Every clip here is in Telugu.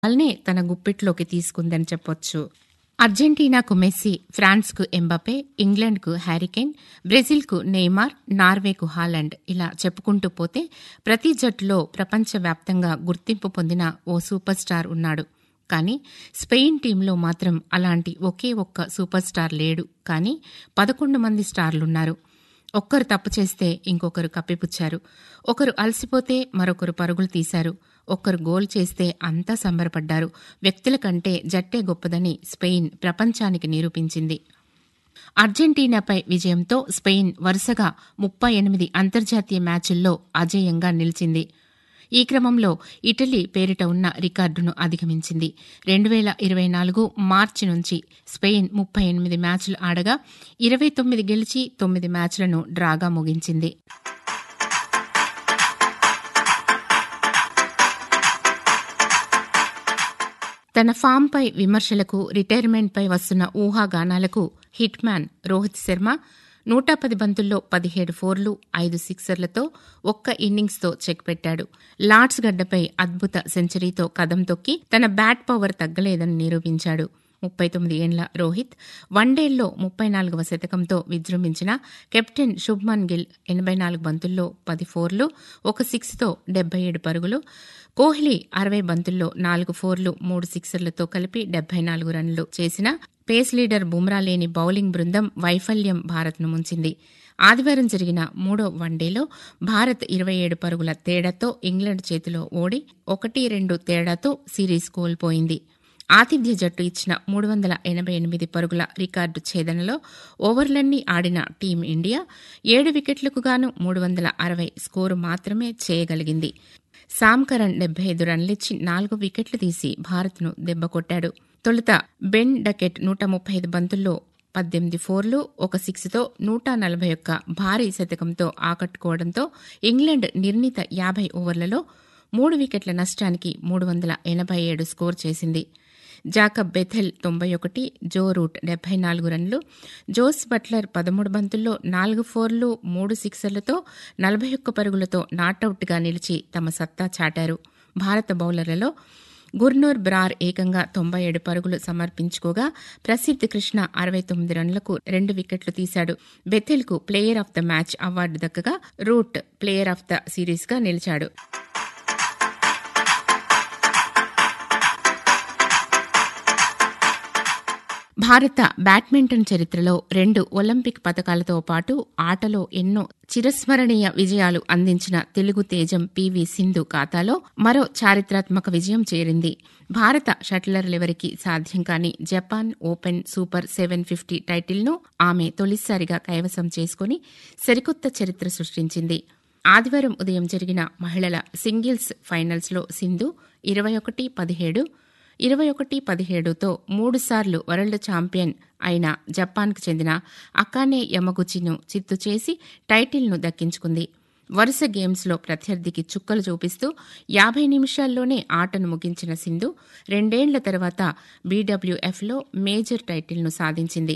బాల్నే తన గుప్పిట్లోకి తీసుకుందని చెప్పొచ్చు అర్జెంటీనాకు మెస్సీ ఫ్రాన్స్కు ఎంబపే ఇంగ్లాండ్కు హ్యారికేన్ బ్రెజిల్కు నెయ్మార్ నార్వేకు హాలండ్ ఇలా చెప్పుకుంటూ పోతే ప్రతి జట్టులో ప్రపంచవ్యాప్తంగా గుర్తింపు పొందిన ఓ సూపర్ స్టార్ ఉన్నాడు కానీ స్పెయిన్ టీంలో మాత్రం అలాంటి ఒకే ఒక్క సూపర్ స్టార్ లేడు కానీ పదకొండు మంది స్టార్లున్నారు ఒక్కరు తప్పు చేస్తే ఇంకొకరు కప్పిపుచ్చారు ఒకరు అలసిపోతే మరొకరు పరుగులు తీశారు ఒక్కరు గోల్ చేస్తే అంతా సంబరపడ్డారు వ్యక్తుల కంటే జట్టే గొప్పదని స్పెయిన్ ప్రపంచానికి నిరూపించింది అర్జెంటీనాపై విజయంతో స్పెయిన్ వరుసగా ముప్పై ఎనిమిది అంతర్జాతీయ మ్యాచుల్లో అజేయంగా నిలిచింది ఈ క్రమంలో ఇటలీ పేరిట ఉన్న రికార్డును అధిగమించింది రెండు వేల ఇరవై నాలుగు మార్చి నుంచి స్పెయిన్ ముప్పై ఎనిమిది మ్యాచ్లు ఆడగా ఇరవై తొమ్మిది గెలిచి తొమ్మిది మ్యాచ్లను డ్రాగా ముగించింది తన ఫామ్పై విమర్శలకు రిటైర్మెంట్పై వస్తున్న ఊహాగానాలకు హిట్ మ్యాన్ రోహిత్ శర్మ నూట పది బంతుల్లో పదిహేడు ఫోర్లు ఐదు సిక్సర్లతో ఒక్క ఇన్నింగ్స్తో చెక్ పెట్టాడు లార్డ్స్ గడ్డపై అద్భుత సెంచరీతో కదం తొక్కి తన బ్యాట్ పవర్ తగ్గలేదని నిరూపించాడు ముప్పై తొమ్మిది ఏండ్ల రోహిత్ వన్డేల్లో ముప్పై నాలుగవ శతకంతో విజృంభించిన కెప్టెన్ శుభ్మన్ గిల్ ఎనభై నాలుగు బంతుల్లో పది ఫోర్లు ఒక సిక్స్తో డెబ్బై ఏడు పరుగులు కోహ్లీ అరవై బంతుల్లో నాలుగు ఫోర్లు మూడు సిక్సర్లతో కలిపి డెబ్బై నాలుగు రన్లు చేసిన పేస్ లీడర్ బుమ్రా లేని బౌలింగ్ బృందం వైఫల్యం భారత్ను ముంచింది ఆదివారం జరిగిన మూడో వన్డేలో భారత్ ఇరవై ఏడు పరుగుల తేడాతో ఇంగ్లాండ్ చేతిలో ఓడి ఒకటి రెండు తేడాతో సిరీస్ కోల్పోయింది ఆతిథ్య జట్టు ఇచ్చిన మూడు వందల ఎనభై ఎనిమిది పరుగుల రికార్డు ఛేదనలో ఓవర్లన్నీ ఆడిన టీమిండియా ఏడు వికెట్లకు గాను మూడు వందల అరవై స్కోరు మాత్రమే చేయగలిగింది సామ్ కరణ్ డెబ్బై ఐదు రన్లిచ్చి నాలుగు వికెట్లు తీసి భారత్ను దెబ్బకొట్టాడు తొలుత బెన్ డకెట్ నూట ముప్పై ఐదు బంతుల్లో పద్దెనిమిది ఫోర్లు ఒక సిక్స్తో నూట నలభై ఒక్క భారీ శతకంతో ఆకట్టుకోవడంతో ఇంగ్లాండ్ నిర్ణీత యాభై ఓవర్లలో మూడు వికెట్ల నష్టానికి మూడు వందల ఎనభై ఏడు స్కోర్ చేసింది జాకబ్ బెథెల్ తొంభై ఒకటి జో రూట్ డెబ్బై నాలుగు రన్లు జోస్ బట్లర్ పదమూడు బంతుల్లో నాలుగు ఫోర్లు మూడు సిక్సర్లతో నలభై ఒక్క పరుగులతో నాటౌట్గా నిలిచి తమ సత్తా చాటారు భారత బౌలర్లలో గుర్నూర్ బ్రార్ ఏకంగా తొంభై ఏడు పరుగులు సమర్పించుకోగా ప్రసిద్ధ్ కృష్ణ అరవై తొమ్మిది రన్లకు రెండు వికెట్లు తీశాడు బెథెల్కు player of the match award దక్కగా రూట్ ప్లేయర్ ఆఫ్ ద సిరీస్గా నిలిచాడు భారత బ్యాడ్మింటన్ చరిత్రలో రెండు ఒలింపిక్ పథకాలతో పాటు ఆటలో ఎన్నో చిరస్మరణీయ విజయాలు అందించిన తెలుగు తేజం పివి సింధు ఖాతాలో మరో చారిత్రాత్మక విజయం చేరింది భారత షట్లర్లెవరికి సాధ్యం కాని Japan open super seven fifty టైటిల్ను ఆమె తొలిసారిగా కైవసం చేసుకుని సరికొత్త చరిత్ర సృష్టించింది ఆదివారం ఉదయం జరిగిన మహిళల సింగిల్స్ ఫైనల్స్లో సింధు ఇరవై ఒకటి పదిహేడు ఇరవై ఒకటి పదిహేడుతో మూడుసార్లు వరల్డ్ ఛాంపియన్ అయిన జపాన్కు చెందిన అకానే యమగుచిను చిత్తు చేసి టైటిల్ను దక్కించుకుంది వరుస గేమ్స్లో ప్రత్యర్థికి చుక్కలు చూపిస్తూ యాభై నిమిషాల్లోనే ఆటను ముగించిన సింధు రెండేండ్ల తర్వాత బీడబ్ల్యూఎఫ్లో మేజర్ టైటిల్ను సాధించింది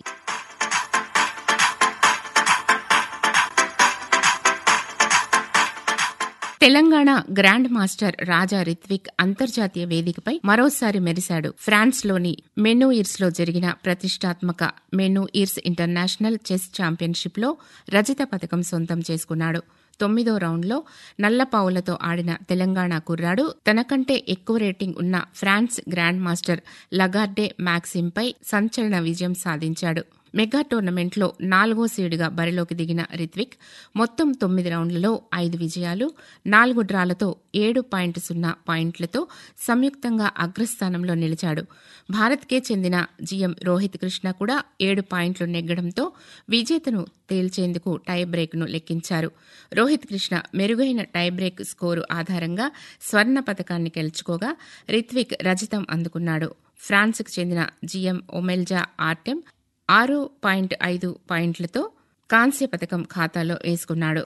తెలంగాణ గ్రాండ్ మాస్టర్ రాజా రిత్విక్ అంతర్జాతీయ వేదికపై మరోసారి మెరిశాడు ఫ్రాన్స్ లోని మెనూయిర్స్ లో జరిగిన ప్రతిష్టాత్మక మెనూయిర్స్ ఇంటర్నేషనల్ చెస్ ఛాంపియన్షిప్ లో రజత పథకం సొంతం చేసుకున్నాడు తొమ్మిదో రౌండ్లో నల్లపావులతో ఆడిన తెలంగాణ కుర్రాడు తనకంటే ఎక్కువ రేటింగ్ ఉన్న ఫ్రాన్స్ గ్రాండ్ మాస్టర్ లగార్డే మ్యాక్సిమ్పై సంచలన విజయం సాధించాడు మెగా టోర్నమెంట్లో నాలుగో సీడుగా బరిలోకి దిగిన రిత్విక్ మొత్తం తొమ్మిది రౌండ్లలో ఐదు విజయాలు నాలుగు డ్రాలతో ఏడు పాయింట్ సున్నా పాయింట్లతో సంయుక్తంగా అగ్రస్థానంలో నిలిచాడు భారత్కే చెందిన జీఎం రోహిత్ కృష్ణ కూడా ఏడు పాయింట్లు నెగ్గడంతో విజేతను తేల్చేందుకు టై బ్రేక్ను లెక్కించారు రోహిత్ కృష్ణ మెరుగైన టై బ్రేక్ స్కోరు ఆధారంగా స్వర్ణ పథకాన్ని గెలుచుకోగా రిత్విక్ రజతం అందుకున్నాడు ఫ్రాన్స్కు చెందిన జీఎం ఒమెల్జా ఆర్టెం ఆరు పాయింట్ ఐదు పాయింట్లతో కాంస్య పథకం ఖాతాలో వేసుకున్నాడు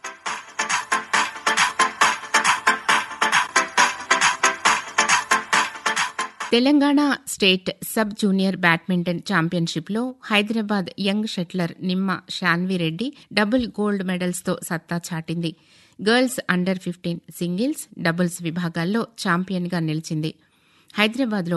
Telangana state sub junior badminton ఛాంపియన్షిప్లో Hyderabad young shuttler Nimma Sanvi Reddy double gold మెడల్స్తో సత్తా చాటింది girls under fifteen singles doubles విభాగాల్లో ఛాంపియన్గా నిలిచింది హైదరాబాద్లో